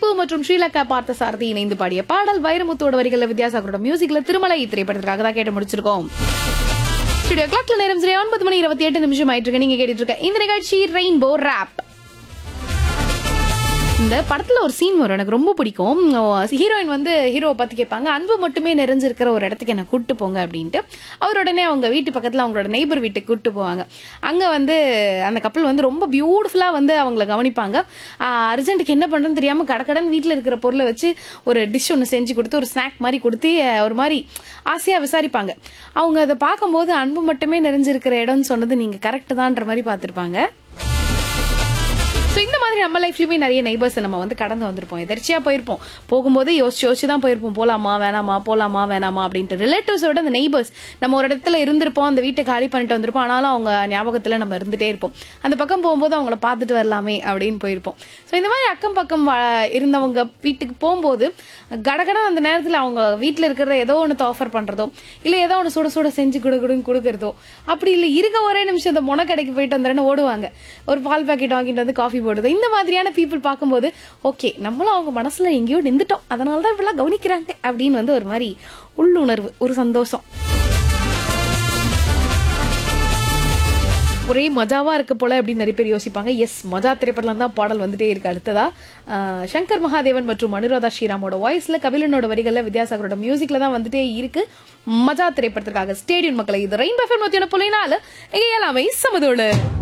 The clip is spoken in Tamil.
திப்பு மற்றும் ஸ்ரீலங்கா பார்த்த சாரதி இணைந்து பாடிய பாடல் வைரமுத்தோட வரிகளில் வித்யாசாகரோட மியூசிக்ல திருமலை திரைப்படத்திற்காக தான் கேட்டு முடிச்சிருக்கோம் ஸ்டுடியோ கிளாக்ல நேரம் சரி ஒன்பது மணி இருபத்தி எட்டு நிமிஷம் ஆயிட்டு இருக்கு நீங்க கேட்டுட்டு இருக்க இந்த நிகழ்ச்சி ரெயின்போ ரேப் இந்த படத்துல ஒரு சீன் வரும் எனக்கு ரொம்ப பிடிக்கும் ஹீரோயின் வந்து ஹீரோவை பார்த்து கேட்பாங்க அன்பு மட்டுமே நிறைஞ்சிருக்கிற ஒரு இடத்துக்கு என்ன கூட்டு போங்க அப்படின்ட்டு அவர் உடனே அவங்க வீட்டு பக்கத்துல அவங்களோட நெய்பர் வீட்டுக்கு கூட்டு போவாங்க அங்க வந்து அந்த கப்பல் வந்து ரொம்ப பியூட்டிஃபுல்லா வந்து அவங்கள கவனிப்பாங்க அர்ஜென்ட்டுக்கு என்ன பண்றதுன்னு தெரியாம கடக்கடன் வீட்டுல இருக்கிற பொருளை வச்சு ஒரு டிஷ் ஒன்று செஞ்சு கொடுத்து ஒரு ஸ்நாக் மாதிரி கொடுத்து அஹ், ஒரு மாதிரி ஆசையா விசாரிப்பாங்க அவங்க அதை பார்க்கும்போது அன்பு மட்டுமே நிறைஞ்சிருக்கிற இடம்னு சொன்னது நீங்க கரெக்ட் தான்ற மாதிரி பார்த்திருப்பாங்க ஸோ இந்த மாதிரி நம்ம லைஃப்லயுமே நிறைய நெய்பர்ஸ் நம்ம வந்து கடந்து வந்திருப்போம் எதர்ச்சியா போயிருப்போம் போகும்போது யோசிச்சு யோசிச்சு தான் போயிருப்போம் போலாமா வேணாமா போலாமா வேணாமா அப்படின்ட்டு ரிலேட்டிவ்ஸோட அந்த நெய்பர்ஸ் நம்ம ஒரு இடத்துல இருந்திருப்போம் அந்த வீட்டை காலி பண்ணிட்டு வந்திருப்போம் ஆனாலும் அவங்க ஞாபகத்துல நம்ம இருந்துட்டே இருப்போம் அந்த பக்கம் போகும்போது அவங்கள பார்த்துட்டு வரலாமே அப்படின்னு போயிருப்போம் ஸோ இந்த மாதிரி அக்கம் பக்கம் வா- இருந்தவங்க வீட்டுக்கு போகும்போது கடகட அந்த நேரத்தில் அவங்க வீட்டில் இருக்கிறத ஏதோ ஒன்று ஆஃபர் பண்றதோ இல்லை ஏதோ ஒன்று சுட சுட செஞ்சு கொடுக்குடுன்னு கொடுக்கறதோ அப்படி இல்லை இருக்க ஒரே நிமிஷம் இந்த முனை கடைக்கு போயிட்டு வந்துடுன்னு ஓடுவாங்க ஒரு பால் பாக்கெட் வாங்கிட்டு வந்து காஃபி போடுது இந்த மாதிரியான பீப்புள் பார்க்கும்போது ஓகே நம்மளும் அவங்க மனசுல எங்கேயோ நின்றுட்டோம் அதனால தான் இப்படிலாம் கவனிக்கிறாங்க அப்படின்னு வந்து ஒரு மாதிரி உள்ளுணர்வு ஒரு சந்தோஷம் ஒரே மஜாவா இருக்க போல அப்படின்னு நிறைய பேர் யோசிப்பாங்க எஸ் மஜா திரைப்படலாம் தான் பாடல் வந்துட்டே இருக்கு அடுத்ததா ஆஹ், சங்கர் மகாதேவன் மற்றும் அனுராதா ஸ்ரீராமோட வாய்ஸ்ல கபிலனோட வரிகள்ல வித்யாசாகரோட மியூசிக்ல தான் வந்துட்டே இருக்கு மஜா திரைப்படத்திற்காக ஸ்டேடியம் மக்களை இது ரெயின் பஃபர் மத்தியான புலைனால இங்க எல்லாமே சமதோடு